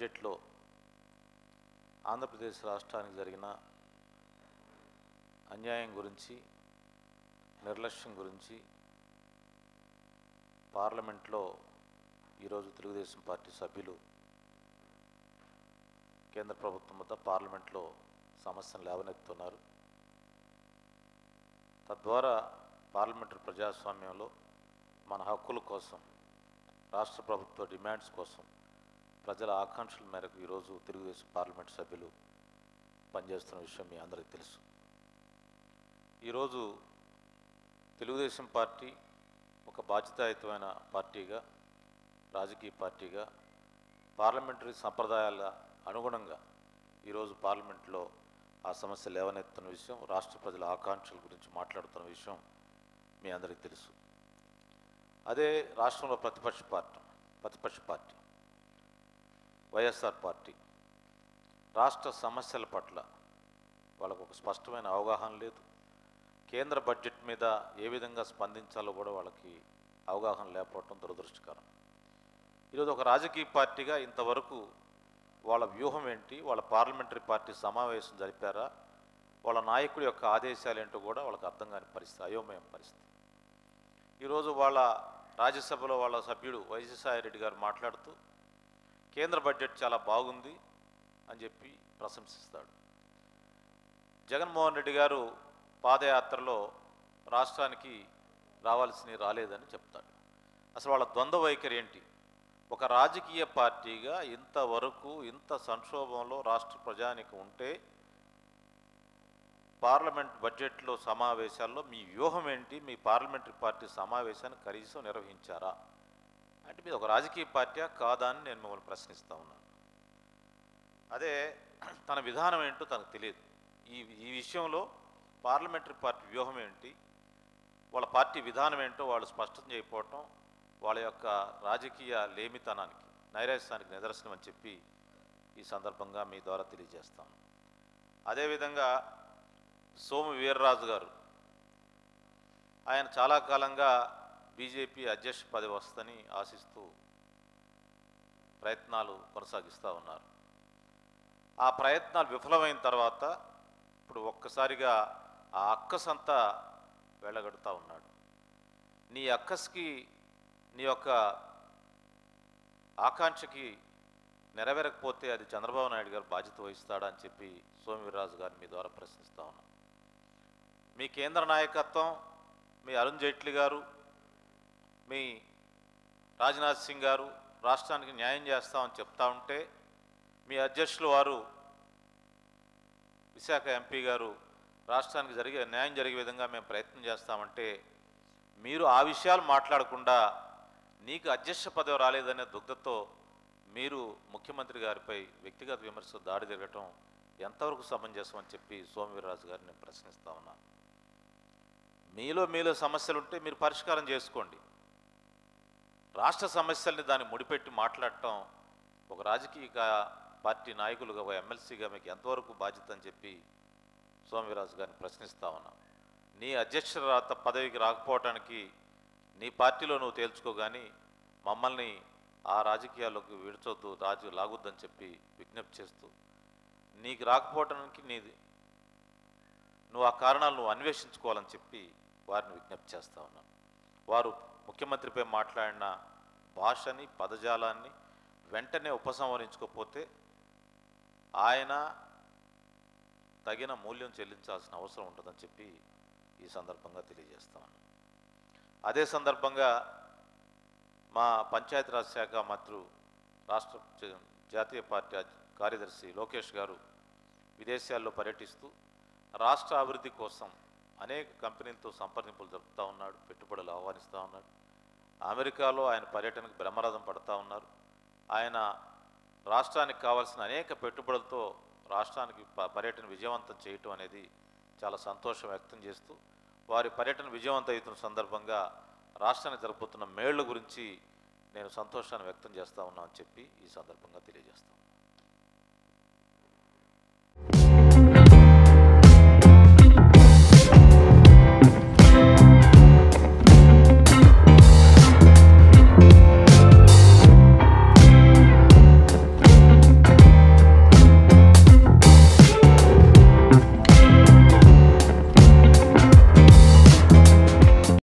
బడ్జెట్లో ఆంధ్రప్రదేశ్ రాష్ట్రానికి జరిగిన అన్యాయం గురించి నిర్లక్ష్యం గురించి పార్లమెంట్లో ఈరోజు తెలుగుదేశం పార్టీ సభ్యులు కేంద్ర ప్రభుత్వం వద్ద పార్లమెంట్లో సమస్యను లేవనెత్తుతున్నారు తద్వారా పార్లమెంటరీ ప్రజాస్వామ్యంలో మన హక్కుల కోసం రాష్ట్ర ప్రభుత్వ డిమాండ్స్ కోసం ప్రజల ఆకాంక్షల మేరకు ఈరోజు తెలుగుదేశం పార్లమెంట్ సభ్యులు పనిచేస్తున్న విషయం మీ అందరికీ తెలుసు ఈరోజు తెలుగుదేశం పార్టీ ఒక బాధ్యతాయుతమైన పార్టీగా రాజకీయ పార్టీగా పార్లమెంటరీ సంప్రదాయాల అనుగుణంగా ఈరోజు పార్లమెంట్లో ఆ సమస్య లేవనెత్తున్న విషయం రాష్ట్ర ప్రజల ఆకాంక్షల గురించి మాట్లాడుతున్న విషయం మీ అందరికీ తెలుసు అదే రాష్ట్రంలో ప్రతిపక్ష పార్టీ ప్రతిపక్ష పార్టీ వైఎస్ఆర్ పార్టీ రాష్ట్ర సమస్యల పట్ల వాళ్ళకు ఒక స్పష్టమైన అవగాహన లేదు కేంద్ర బడ్జెట్ మీద ఏ విధంగా స్పందించాలో కూడా వాళ్ళకి అవగాహన లేకపోవడం దురదృష్టకరం ఈరోజు ఒక రాజకీయ పార్టీగా ఇంతవరకు వాళ్ళ వ్యూహం ఏంటి వాళ్ళ పార్లమెంటరీ పార్టీ సమావేశం జరిపారా వాళ్ళ నాయకుడి యొక్క ఆదేశాలు ఏంటో కూడా వాళ్ళకి అర్థం కాని పరిస్థితి అయోమయం పరిస్థితి ఈరోజు వాళ్ళ రాజ్యసభలో వాళ్ళ సభ్యుడు వైఎస్ఆర్ రెడ్డి గారు మాట్లాడుతూ కేంద్ర బడ్జెట్ చాలా బాగుంది అని చెప్పి ప్రశంసిస్తాడు జగన్మోహన్ రెడ్డి గారు పాదయాత్రలో రాష్ట్రానికి రావాల్సినవి రాలేదని చెప్తాడు అసలు వాళ్ళ ద్వంద్వ వైఖరి ఏంటి ఒక రాజకీయ పార్టీగా ఇంతవరకు ఇంత సంక్షోభంలో రాష్ట్ర ప్రజానికి ఉంటే పార్లమెంట్ బడ్జెట్లో సమావేశాల్లో మీ వ్యూహం ఏంటి మీ పార్లమెంటరీ పార్టీ సమావేశాన్ని కనీసం నిర్వహించారా అంటే మీరు ఒక రాజకీయ పార్టీయా కాదా అని నేను మిమ్మల్ని ప్రశ్నిస్తూ ఉన్నాను అదే తన విధానం ఏంటో తనకు తెలియదు ఈ ఈ విషయంలో పార్లమెంటరీ పార్టీ వ్యూహం ఏంటి వాళ్ళ పార్టీ విధానం ఏంటో వాళ్ళు స్పష్టం చేయకపోవటం వాళ్ళ యొక్క రాజకీయ లేమితనానికి నైరాశ్యానికి నిదర్శనం అని చెప్పి ఈ సందర్భంగా మీ ద్వారా తెలియజేస్తాను అదేవిధంగా సోము వీర్రాజు గారు ఆయన చాలా కాలంగా బీజేపీ అధ్యక్ష పదవి వస్తుందని ఆశిస్తూ ప్రయత్నాలు కొనసాగిస్తూ ఉన్నారు ఆ ప్రయత్నాలు విఫలమైన తర్వాత ఇప్పుడు ఒక్కసారిగా ఆ అక్కసంతా వెళ్ళగడుతూ ఉన్నాడు నీ అక్కస్కి నీ యొక్క ఆకాంక్షకి నెరవేరకపోతే అది చంద్రబాబు నాయుడు గారు బాధ్యత వహిస్తాడా అని చెప్పి సోమవీర్రాజు గారిని మీ ద్వారా ప్రశ్నిస్తా ఉన్నాం మీ కేంద్ర నాయకత్వం మీ అరుణ్ జైట్లీ గారు మీ రాజ్నాథ్ సింగ్ గారు రాష్ట్రానికి న్యాయం చేస్తామని చెప్తా ఉంటే మీ అధ్యక్షులు వారు విశాఖ ఎంపీ గారు రాష్ట్రానికి జరిగే న్యాయం జరిగే విధంగా మేము ప్రయత్నం చేస్తామంటే మీరు ఆ విషయాలు మాట్లాడకుండా నీకు అధ్యక్ష పదవి రాలేదనే దుగ్ధతో మీరు ముఖ్యమంత్రి గారిపై వ్యక్తిగత విమర్శ దాడి జరగటం ఎంతవరకు సమంజసం అని చెప్పి సోమవీర్రాజు గారిని నేను ప్రశ్నిస్తా ఉన్నా మీలో మీలో సమస్యలు ఉంటే మీరు పరిష్కారం చేసుకోండి రాష్ట్ర సమస్యల్ని దాన్ని ముడిపెట్టి మాట్లాడటం ఒక రాజకీయ గా- పార్టీ నాయకులుగా ఒక ఎమ్మెల్సీగా మీకు ఎంతవరకు బాధ్యత అని చెప్పి సోమవీరాజు గారిని ప్రశ్నిస్తా ఉన్నా నీ అధ్యక్ష రాత పదవికి రాకపోవటానికి నీ పార్టీలో నువ్వు తేల్చుకో కానీ మమ్మల్ని ఆ రాజకీయాల్లోకి విడిచొద్దు రాజు లాగొద్దని చెప్పి విజ్ఞప్తి చేస్తూ నీకు రాకపోవటానికి నీది నువ్వు ఆ కారణాలు నువ్వు అన్వేషించుకోవాలని చెప్పి వారిని విజ్ఞప్తి చేస్తా ఉన్నాను వారు ముఖ్యమంత్రిపై మాట్లాడిన భాషని పదజాలాన్ని వెంటనే ఉపసంహరించుకోకపోతే ఆయన తగిన మూల్యం చెల్లించాల్సిన అవసరం ఉంటుందని చెప్పి ఈ సందర్భంగా తెలియజేస్తా ఉన్నాను అదే సందర్భంగా మా పంచాయతీరాజ్ శాఖ మంత్రు రాష్ట్ర జ- జాతీయ పార్టీ అధ్య- కార్యదర్శి లోకేష్ గారు విదేశాల్లో పర్యటిస్తూ రాష్ట్ర అభివృద్ధి కోసం అనేక కంపెనీలతో సంప్రదింపులు జరుపుతూ ఉన్నాడు పెట్టుబడులు ఆహ్వానిస్తూ ఉన్నాడు అమెరికాలో ఆయన పర్యటనకు బ్రహ్మరథం పడుతూ ఉన్నారు ఆయన రాష్ట్రానికి కావాల్సిన అనేక పెట్టుబడులతో రాష్ట్రానికి ప- పర్యటన విజయవంతం చేయటం అనేది చాలా సంతోషం వ్యక్తం చేస్తూ వారి పర్యటన విజయవంతం అవుతున్న సందర్భంగా రాష్ట్రానికి జరుపుతున్న మేళ్ల గురించి నేను సంతోషాన్ని వ్యక్తం చేస్తా ఉన్నా అని చెప్పి ఈ సందర్భంగా తెలియజేస్తాను